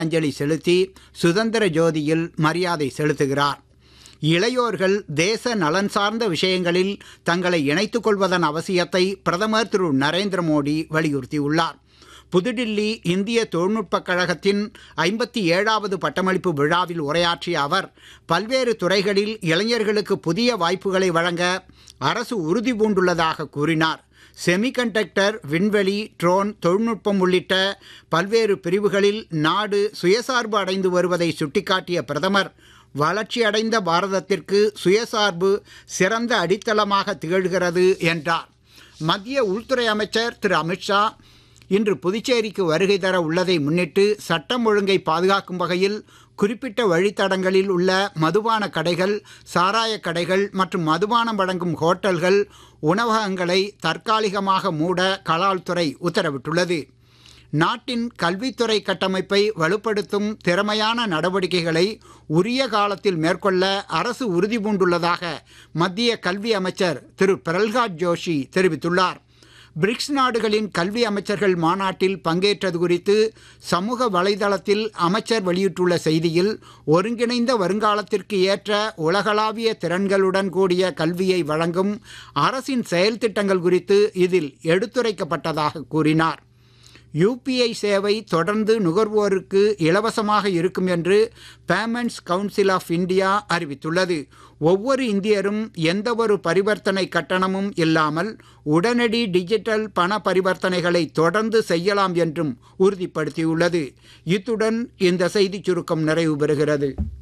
அஞ்சலி செலுத்தி சுதந்திர ஜோதியில் மரியாதை செலுத்துகிறார் இளையோர்கள் தேச நலன் சார்ந்த விஷயங்களில் தங்களை இணைத்துக் கொள்வதன் அவசியத்தை பிரதமர் திரு நரேந்திர மோடி வலியுறுத்தியுள்ளார் புதுடில்லி இந்திய தொழில்நுட்பக் கழகத்தின் ஐம்பத்தி ஏழாவது பட்டமளிப்பு விழாவில் உரையாற்றிய அவர் பல்வேறு துறைகளில் இளைஞர்களுக்கு புதிய வாய்ப்புகளை வழங்க அரசு உறுதி பூண்டுள்ளதாக கூறினார் செமிகண்டக்டர் விண்வெளி ட்ரோன் தொழில்நுட்பம் உள்ளிட்ட பல்வேறு பிரிவுகளில் நாடு சுயசார்பு அடைந்து வருவதை சுட்டிக்காட்டிய பிரதமர் வளர்ச்சியடைந்த பாரதத்திற்கு சுயசார்பு சிறந்த அடித்தளமாக திகழ்கிறது என்றார் மத்திய உள்துறை அமைச்சர் திரு அமித்ஷா இன்று புதுச்சேரிக்கு வருகை தர உள்ளதை முன்னிட்டு சட்டம் ஒழுங்கை பாதுகாக்கும் வகையில் குறிப்பிட்ட வழித்தடங்களில் உள்ள மதுபான கடைகள் சாராய கடைகள் மற்றும் மதுபானம் வழங்கும் ஹோட்டல்கள் உணவகங்களை தற்காலிகமாக மூட கலால்துறை உத்தரவிட்டுள்ளது நாட்டின் கல்வித்துறை கட்டமைப்பை வலுப்படுத்தும் திறமையான நடவடிக்கைகளை உரிய காலத்தில் மேற்கொள்ள அரசு உறுதி பூண்டுள்ளதாக மத்திய கல்வி அமைச்சர் திரு பிரல்ஹாத் ஜோஷி தெரிவித்துள்ளார் பிரிக்ஸ் நாடுகளின் கல்வி அமைச்சர்கள் மாநாட்டில் பங்கேற்றது குறித்து சமூக வலைதளத்தில் அமைச்சர் வெளியிட்டுள்ள செய்தியில் ஒருங்கிணைந்த வருங்காலத்திற்கு ஏற்ற உலகளாவிய திறன்களுடன் கூடிய கல்வியை வழங்கும் அரசின் செயல் திட்டங்கள் குறித்து இதில் எடுத்துரைக்கப்பட்டதாக கூறினார் யூபிஐ சேவை தொடர்ந்து நுகர்வோருக்கு இலவசமாக இருக்கும் என்று பேமெண்ட்ஸ் கவுன்சில் ஆஃப் இந்தியா அறிவித்துள்ளது ஒவ்வொரு இந்தியரும் எந்தவொரு பரிவர்த்தனை கட்டணமும் இல்லாமல் உடனடி டிஜிட்டல் பண பரிவர்த்தனைகளை தொடர்ந்து செய்யலாம் என்றும் உறுதிப்படுத்தியுள்ளது இத்துடன் இந்த செய்திச் சுருக்கம் நிறைவு பெறுகிறது